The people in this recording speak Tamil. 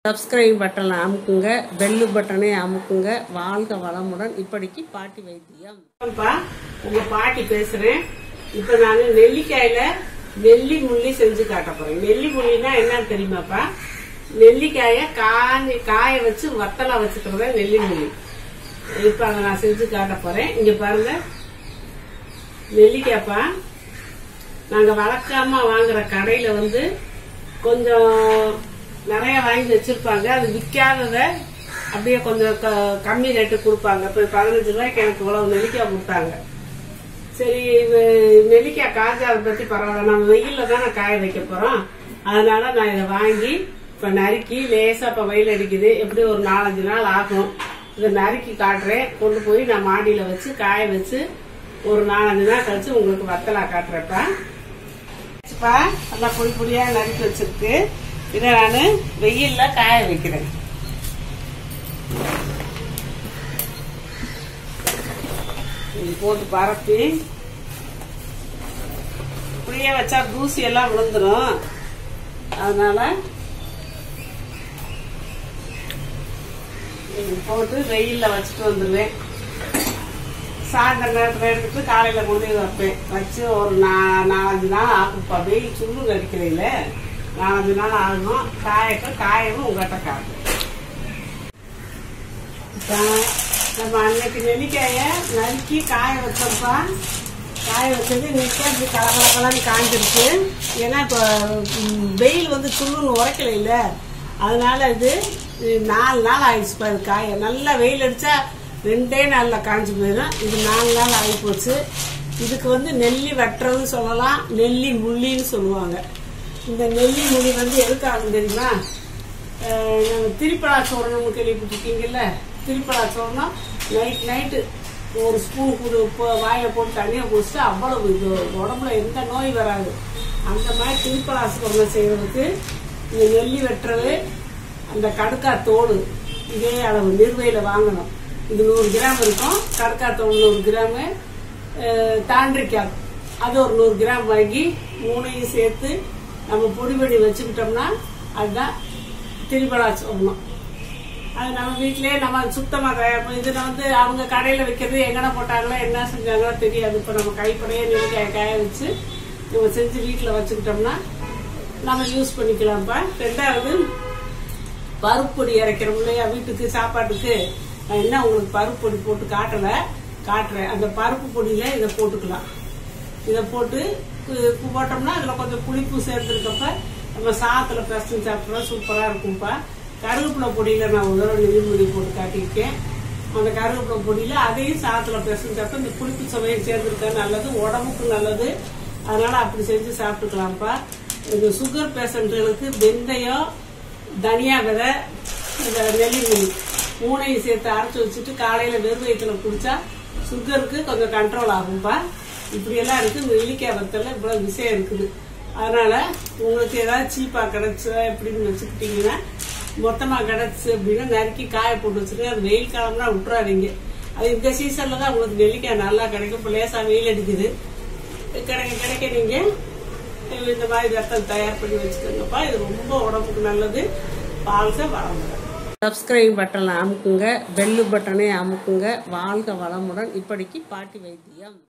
சப்ஸ்கிரைப் பட்டனை அமுக்குங்க பெல்லு பட்டனை அமுக்குங்க வாழ்க வளமுடன் இப்படிக்கு பாட்டி வைத்தியம் அப்பா உங்க பாட்டி பேசுறேன் இப்ப நான் நெல்லிக்காயில நெல்லி முள்ளி செஞ்சு காட்ட போறேன் நெல்லி முள்ளினா என்னன்னு தெரியுமாப்பா நெல்லிக்காய காய் காய வச்சு வத்தலா வச்சுக்கிறத நெல்லி முள்ளி இப்ப அதை நான் செஞ்சு காட்ட போறேன் இங்க பாருங்க நெல்லிக்காய்ப்பா நாங்க வழக்கமா வாங்குற கடையில வந்து கொஞ்சம் நிறைய வாங்கி வச்சிருப்பாங்க அது விற்காதத அப்படியே கொஞ்சம் க- கம்மி ரேட்டு கொடுப்பாங்க இப்போ பதினஞ்சு ரூபாய்க்கு எனக்கு இவ்வளவு நெல்லிக்காய் கொடுத்தாங்க சரி இது நெல்லிக்காய் காய்ச்சா அதை பத்தி பரவாயில்ல நம்ம வெயில்ல தானே காய வைக்க போறோம் அதனால நான் இதை வாங்கி இப்ப நறுக்கி லேசா இப்ப வெயில் அடிக்குது எப்படி ஒரு நாலஞ்சு நாள் ஆகும் இதை நறுக்கி காட்டுறேன் கொண்டு போய் நான் மாடியில வச்சு காய வச்சு ஒரு நாலஞ்சு நாள் கழிச்சு உங்களுக்கு வத்தலா காட்டுறேன்ப்பா வச்சுப்பா நல்லா பொடி பொடியா நறுக்கி வச்சிருக்கு இதை நான் வெயில்ல காய வைக்கிறேன் இது போட்டு பரப்பி இப்படியே வச்சா தூசி எல்லாம் விழுந்துரும் அதனால இது போட்டு வெயில்ல வச்சுட்டு வந்துடுவேன் சாயந்தர நேரத்தில் எடுத்துட்டு காலையில கொண்டு போய் வைப்பேன் வச்சு ஒரு நா- நாலஞ்சு நாள் ஆகும்ப்பா வெயில் சுள்ளு அடிக்கிறீங்கள நாலஞ்சு நாள் ஆகும் காயக்க காயவும் உங்கள்கிட்ட காட்டும் இப்ப நம்ம அன்னைக்கு நெல்லிக்காய நறுக்கி காய வச்சோம்ப்பா காய வச்சது இன்னைக்கு அப்படி கலகலகலன்னு காஞ்சிருக்கு ஏன்னா இப்போ ம், வெயில் வந்து சுள்ளுன்னு உரைக்கல இல்ல அதனால இது இது நாலு நாள் ஆயிடுச்சுப்பா இது காய நல்லா வெயில் அடிச்சா ரெண்டே நாள்ல காஞ்சு போயிடும் இது நாலு நாள் ஆகி போச்சு இதுக்கு வந்து நெல்லி வெட்டுறதுன்னு சொல்லலாம் நெல்லி முள்ளின்னு சொல்லுவாங்க இந்த நெல்லி முள்ளி வந்து எதுக்கு ஆகும் தெரியுமா அஹ் நம்ம திரிப்பலா சோறுன்னு கேள்விப்பட்டிருக்கீங்கல்ல திரிப்பலா சோறுனா நைட் நைட்டு ஒரு ஸ்பூன் குடு போ- வாயில போட்டு தண்ணியை குடிச்சிட்டு அவ்வளவு இது உடம்புல எந்த நோய் வராது அந்த மாதிரி திரிப்பலா சோறுனை செய்யறதுக்கு இந்த நெல்லி வெட்டுறது அந்த கடுக்கா தோடு இதே அளவு நிர்வையில வாங்கணும் இது நூறு கிராம் இருக்கும் கடுக்கா தோடு நூறு கிராமு அஹ் தாண்டிக்காய் அது ஒரு நூறு கிராம் வாங்கி மூணையும் சேர்த்து நம்ம பொடி பண்ணி வச்சுக்கிட்டோம்னா அதுதான் திருப்பலா சொல்லணும் அது நம்ம வீட்டிலேயே நம்ம சுத்தமாக இதுல வந்து அவங்க கடையில் வைக்கிறது எங்கன போட்டாங்களோ என்ன செஞ்சாங்களோ தெரியாது இப்போ நம்ம கைப்படையே நெல்லிக்காய காய வச்சு நம்ம செஞ்சு வீட்டில் வச்சுக்கிட்டோம்னா நம்ம யூஸ் பண்ணிக்கலாம்ப்பா ரெண்டாவது பருப்பு பொடி இறக்கிறோம் இல்லையா வீட்டுக்கு சாப்பாட்டுக்கு நான் என்ன உங்களுக்கு பருப்பு பொடி போட்டு காட்டல காட்டுறேன் அந்த பருப்பு பொடியில இதை போட்டுக்கலாம் இதை போட்டு கு- கு- போட்டோம்னா அதில் கொஞ்சம் புளிப்பு சேர்ந்துருக்கப்ப நம்ம சாதத்துல பிசைஞ்சு சாப்பிட்றா சூப்பராக இருக்கும்ப்பா கருவேப்பிலை பொடியில நான் ஒரு தடவை நெல்லிமொழி போட்டு காட்டியிருக்கேன் அந்த கருவேப்பிலை பொடியில அதையும் சாதத்துல பிசைஞ்சப்ப இந்த புளிப்பு சுவையும் சேர்ந்துருக்கா நல்லது உடம்புக்கு நல்லது அதனால அப்படி செஞ்சு சாப்பிட்டுக்கலாம்ப்பா இந்த சுகர் பேஷண்ட்டுகளுக்கு வெந்தயம் தனியா விதை இந்த நெல்லிமொழி மூணையும் சேர்த்து அரைச்சு வச்சுட்டு காலையில வெறும் வயிற்றுல குடிச்சா சுகருக்கு கொஞ்சம் கண்ட்ரோல் ஆகும்பா இப்படி எல்லாம் இருக்கு இந்த நெல்லிக்காய் வத்தல இவ்வளவு விஷயம் இருக்குது அதனால உங்களுக்கு ஏதாவது சீப்பா கிடைச்சு எப்படின்னு வச்சுக்கிட்டீங்கன்னா மொத்தமா கிடைச்சு அப்படின்னா நறுக்கி காய போட்டு வச்சுருங்க அது வெயில் காலம்னா விட்டுறாதீங்க அது இந்த சீசன்ல தான் உங்களுக்கு நெல்லிக்காய் நல்லா கிடைக்கும் இப்போ லேசா வெயில் அடிக்குது கிடைக்க கிடைக்க நீங்க இந்த மாதிரி ரத்தம் தயார் பண்ணி வச்சுக்கோங்கப்பா இது ரொம்ப உடம்புக்கு நல்லது வாழ்க வளமுடன் சப்ஸ்கிரைப் பட்டனை அமுக்குங்க பெல்லு பட்டனை அமுக்குங்க வாழ்க வளமுடன் இப்படிக்கு பாட்டி வைத்தியம்